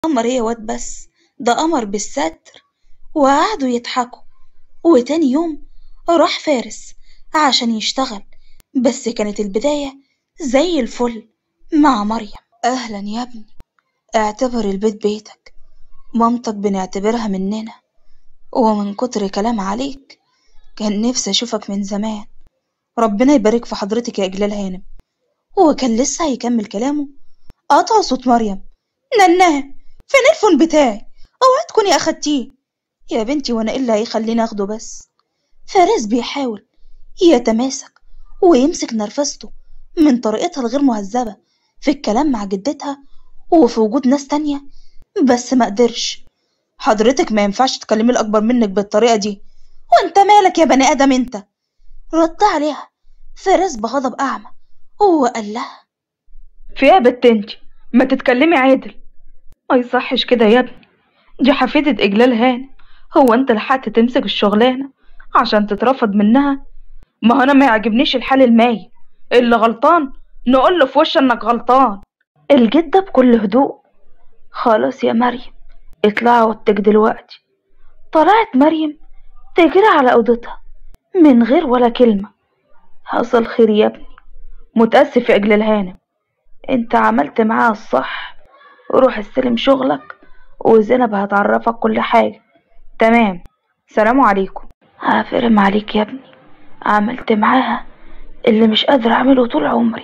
قمر هي واد بس ده قمر بالستر وقعدوا يضحكوا وتاني يوم راح فارس عشان يشتغل بس كانت البداية زي الفل مع مريم أهلا يا ابني اعتبر البيت بيتك مامتك بنعتبرها مننا ومن كتر كلام عليك كان نفسي أشوفك من زمان ربنا يبارك في حضرتك يا إجلال هانم وكان لسه هيكمل كلامه قطع صوت مريم نناه فين الفون بتاعي اوعي تكوني اخدتيه يا بنتي وانا ايه اللي هيخليني اخده بس فارس بيحاول يتماسك ويمسك نرفزته من طريقتها الغير مهذبة في الكلام مع جدتها وفي وجود ناس تانية بس ما قدرش حضرتك ما ينفعش تكلمي الأكبر منك بالطريقة دي وانت مالك يا بني آدم انت رد عليها فارس بغضب أعمى وقال لها في ايه يا بت انت ما تتكلمي عادل ما يصحش كده يا ابني دي حفيدة إجلال هانم هو انت لحقت تمسك الشغلانة عشان تترفض منها ما هو انا ما يعجبنيش الحال المايل اللي غلطان نقول له في وش انك غلطان الجدة بكل هدوء خلاص يا مريم اطلعي اوضتك دلوقتي طلعت مريم تجري على اوضتها من غير ولا كلمة حصل خير يا ابني متأسف يا إجلال هانم انت عملت معاها الصح روح استلم شغلك وزينب هتعرفك كل حاجة تمام سلام عليكم هفرم عليك يا ابني عملت معاها اللي مش قادرة أعمله طول عمري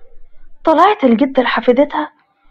طلعت الجدة لحفيدتها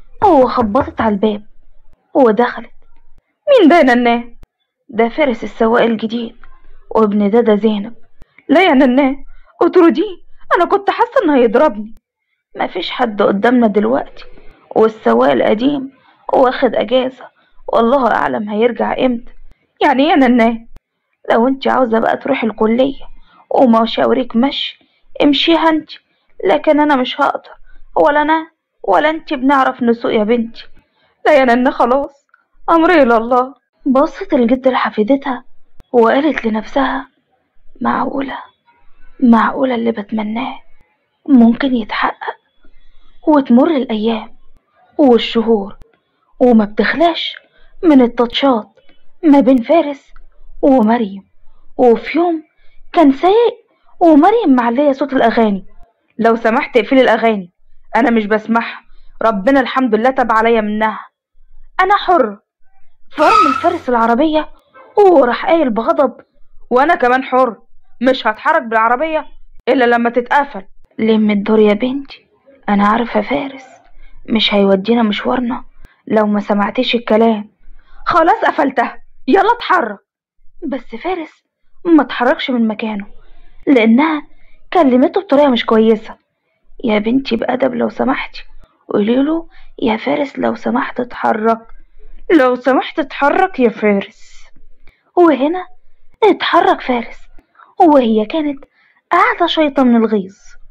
وخبطت على الباب ودخلت مين ده يا نناه ده فارس السواق الجديد وابن دادا زينب لا يا نناه اطرديه انا كنت حاسه انه هيضربني مفيش حد قدامنا دلوقتي والسواق القديم واخد اجازة والله اعلم هيرجع امتى يعني ايه يا نناه لو انت عاوزة بقى تروحي الكلية وما شاوريك مشي امشيها انت لكن انا مش هقدر ولا انا ولا انت بنعرف نسوق يا بنتي لا يا نناه خلاص امري الى الله بصت الجد لحفيدتها وقالت لنفسها معقولة معقولة اللي بتمناه ممكن يتحقق وتمر الأيام والشهور وما بتخلاش من التاتشات ما بين فارس ومريم وفي يوم كان سايق ومريم معلية صوت الأغاني لو سمحت اقفلي الأغاني أنا مش بسمعها ربنا الحمد لله تاب عليا منها أنا حر فرمل فارس العربية وراح قايل بغضب وأنا كمان حر مش هتحرك بالعربية إلا لما تتقفل لم الدور يا بنتي أنا عارفة فارس مش هيودينا مشوارنا لو ما سمعتيش الكلام خلاص قفلتها يلا اتحرك بس فارس ما اتحركش من مكانه لأنها كلمته بطريقة مش كويسة يا بنتي بأدب لو سمحتي قولي له يا فارس لو سمحت اتحرك لو سمحت اتحرك يا فارس وهنا اتحرك فارس وهي كانت قاعدة شيطة من الغيظ